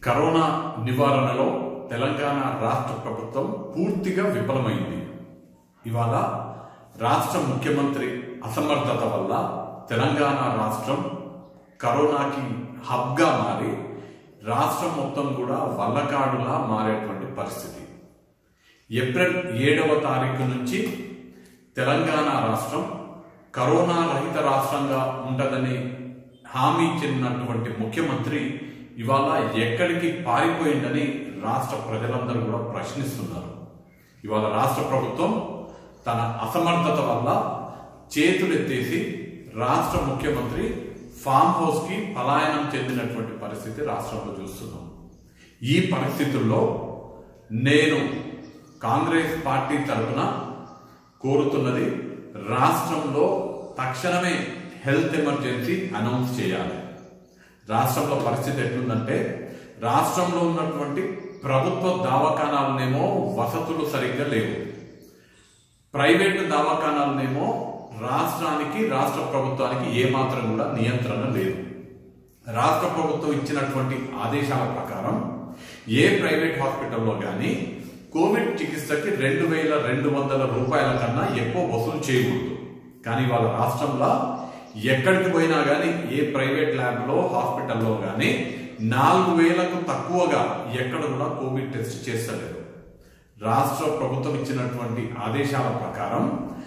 corona నివారణలో తెలంగాణ రాష్ట్ర ప్రభుత్వం పూర్తిగా విఫలమైంది ఇవాళ రాష్ట్ర ముఖ్యమంత్రి అసమర్థత వల్ల తెలంగాణ రాష్ట్రం కరోనాకి హబ్గా మారి రాష్ట్రం మొత్తం కూడా వల్లకాడులా మారేటువంటి పరిస్థితి ఏప్రిల్ ఏడవ తారీఖు నుంచి తెలంగాణ రాష్ట్రం కరోనా రహిత రాష్ట్రంగా ఉంటదని హామీ ఇచ్చినటువంటి ముఖ్యమంత్రి ఇవాళ ఎక్కడికి పారిపోయిందని రాష్ట్ర ప్రజలందరూ కూడా ప్రశ్నిస్తున్నారు ఇవాళ రాష్ట్ర ప్రభుత్వం తన అసమర్థత వల్ల చేతులెత్తేసి రాష్ట్ర ముఖ్యమంత్రి ఫామ్ హౌస్ కి పలాయనం చెందినటువంటి పరిస్థితి రాష్ట్రంలో చూస్తున్నాం ఈ పరిస్థితుల్లో నేను కాంగ్రెస్ పార్టీ తరఫున కోరుతున్నది రాష్ట్రంలో తక్షణమే హెల్త్ ఎమర్జెన్సీ అనౌన్స్ చేయాలి రాష్ట్రంలో పరిస్థితి ఎట్లుందంటే రాష్ట్రంలో ఉన్నటువంటి ప్రభుత్వ దవాఖానాలనేమో వసతులు సరిగ్గా లేవు ప్రైవేటు దవాఖానాలనేమో రాష్ట్రానికి రాష్ట్ర ప్రభుత్వానికి ఏమాత్రం కూడా నియంత్రణ లేదు రాష్ట్ర ప్రభుత్వం ఇచ్చినటువంటి ఆదేశాల ప్రకారం ఏ ప్రైవేట్ హాస్పిటల్లో కానీ కోవిడ్ చికిత్సకి రెండు వేల రెండు వందల రూపాయల కన్నా ఎక్కువ వసూలు చేయకూడదు కానీ వాళ్ళ రాష్ట్రంలో ఎక్కడికి పోయినా కానీ ఏ ప్రైవేట్ ల్యాబ్లో హాస్పిటల్లో కానీ నాలుగు వేలకు తక్కువగా ఎక్కడ కూడా కోవిడ్ టెస్ట్ చేస్తలేదు రాష్ట్ర ప్రభుత్వం ఇచ్చినటువంటి ఆదేశాల ప్రకారం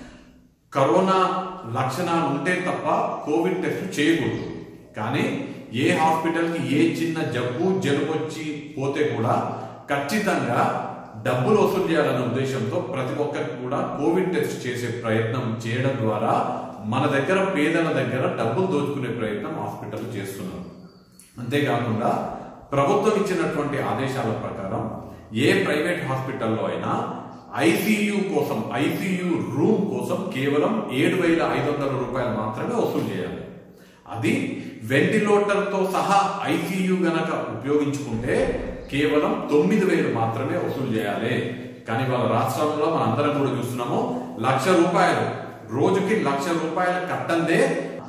కరోనా లక్షణాలు ఉంటే తప్ప కోవిడ్ టెస్ట్ చేయకూడదు కానీ ఏ హాస్పిటల్కి ఏ చిన్న జబ్బు జలుబు వచ్చి పోతే కూడా ఖచ్చితంగా డబ్బులు వసూలు చేయాలనే ఉద్దేశంతో ప్రతి ఒక్కరికి కూడా కోవిడ్ టెస్ట్ చేసే ప్రయత్నం చేయడం ద్వారా మన దగ్గర పేదల దగ్గర డబ్బులు దోచుకునే ప్రయత్నం హాస్పిటల్ చేస్తున్నారు అంతేకాకుండా ప్రభుత్వం ఇచ్చినటువంటి ఆదేశాల ప్రకారం ఏ ప్రైవేట్ హాస్పిటల్లో అయినా ఐసీయూ కోసం ఐసీయూ రూమ్ కోసం కేవలం ఏడు వేల ఐదు వందల రూపాయలు మాత్రమే వసూలు చేయాలి అది వెంటిలేటర్తో సహా ఐసీయూ గనక ఉపయోగించుకుంటే కేవలం తొమ్మిది వేలు మాత్రమే వసూలు చేయాలి కానీ వాళ్ళ రాష్ట్రంలో మనం అందరం కూడా చూస్తున్నాము లక్ష రూపాయలు రోజుకి లక్ష రూపాయలు కట్టందే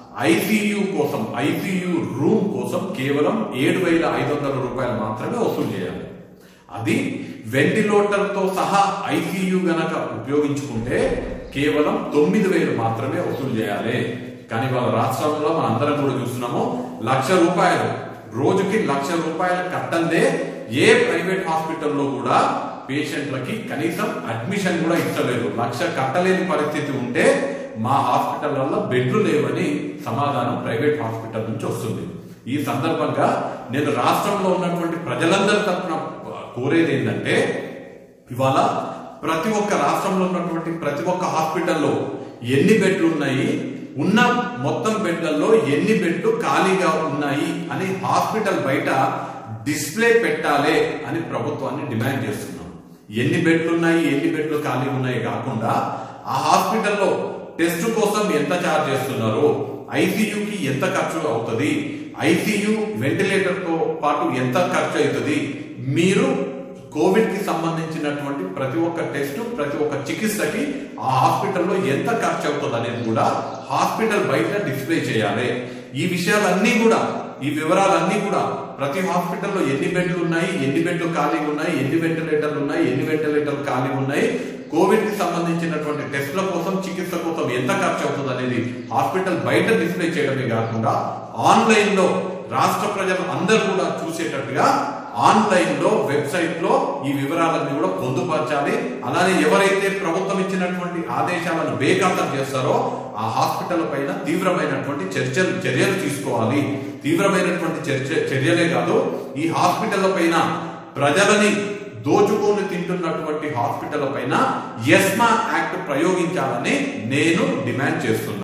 ఐసీయూ కోసం ఐసీయూ రూమ్ కోసం కేవలం ఏడు వేల ఐదు వందల రూపాయలు మాత్రమే వసూలు చేయాలి అది వెంటిలేటర్ తో సహా ఐసీయూ గనక ఉపయోగించుకుంటే కేవలం తొమ్మిది వేలు మాత్రమే వసూలు చేయాలి కానీ వాళ్ళ రాష్ట్రంలో మనం అందరం కూడా చూస్తున్నాము లక్ష రూపాయలు రోజుకి లక్ష రూపాయలు కట్టందే ఏ ప్రైవేట్ హాస్పిటల్లో కూడా పేషెంట్లకి కనీసం అడ్మిషన్ కూడా ఇస్తలేదు లక్ష కట్టలేని పరిస్థితి ఉంటే మా హాస్పిటల్లో బెడ్లు లేవని సమాధానం ప్రైవేట్ హాస్పిటల్ నుంచి వస్తుంది ఈ సందర్భంగా నేను రాష్ట్రంలో ఉన్నటువంటి ప్రజలందరి తరఫున కోరేది ఏంటంటే ఇవాళ ప్రతి ఒక్క రాష్ట్రంలో ఉన్నటువంటి ప్రతి ఒక్క హాస్పిటల్లో ఎన్ని బెడ్లు ఉన్నాయి ఉన్న మొత్తం బెడ్లలో ఎన్ని బెడ్లు ఖాళీగా ఉన్నాయి అని హాస్పిటల్ బయట డిస్ప్లే పెట్టాలి అని ప్రభుత్వాన్ని డిమాండ్ చేస్తున్నాం ఎన్ని బెడ్లు ఉన్నాయి ఎన్ని బెడ్లు ఖాళీ ఉన్నాయి కాకుండా ఆ హాస్పిటల్లో టెస్ట్ కోసం ఎంత ఛార్జ్ చేస్తున్నారు ఐసీయూకి ఎంత ఖర్చు అవుతుంది ఐసీయూ వెంటిలేటర్ తో పాటు ఎంత ఖర్చు అవుతుంది మీరు కోవిడ్ కి సంబంధించినటువంటి ప్రతి ఒక్క టెస్ట్ ప్రతి ఒక్క చికిత్సకి ఆ హాస్పిటల్లో ఎంత ఖర్చు అవుతుంది అనేది కూడా హాస్పిటల్ బయట డిస్ప్లే చేయాలి ఈ విషయాలన్నీ కూడా ఈ వివరాలన్నీ కూడా ప్రతి హాస్పిటల్లో ఎన్ని బెడ్లు ఉన్నాయి ఎన్ని బెడ్లు ఖాళీగా ఉన్నాయి ఎన్ని వెంటిలేటర్లు ఉన్నాయి ఎన్ని వెంటిలేటర్లు ఖాళీగా ఉన్నాయి కోవిడ్ కి సంబంధించినటువంటి టెస్ట్ల కోసం చికిత్స కోసం ఎంత ఖర్చు అవుతుంది అనేది హాస్పిటల్ బయట డిస్ప్లే చేయడమే కాకుండా ఆన్లైన్ లో రాష్ట్ర ప్రజలు అందరూ కూడా చూసేటట్టుగా ఆన్లైన్ లో వెబ్సైట్ లో ఈ వివరాలన్నీ కూడా పొందుపరచాలి అలానే ఎవరైతే ప్రభుత్వం ఇచ్చినటువంటి ఆదేశాలను బేఖాతం చేస్తారో ఆ హాస్పిటల్ పైన తీవ్రమైనటువంటి చర్చలు చర్యలు తీసుకోవాలి తీవ్రమైనటువంటి చర్చ చర్యలే కాదు ఈ హాస్పిటల్ పైన ప్రజలని దోచుకొని తింటున్నటువంటి హాస్పిటల్ పైన ఎస్మా యాక్ట్ ప్రయోగించాలని నేను డిమాండ్ చేస్తున్నాను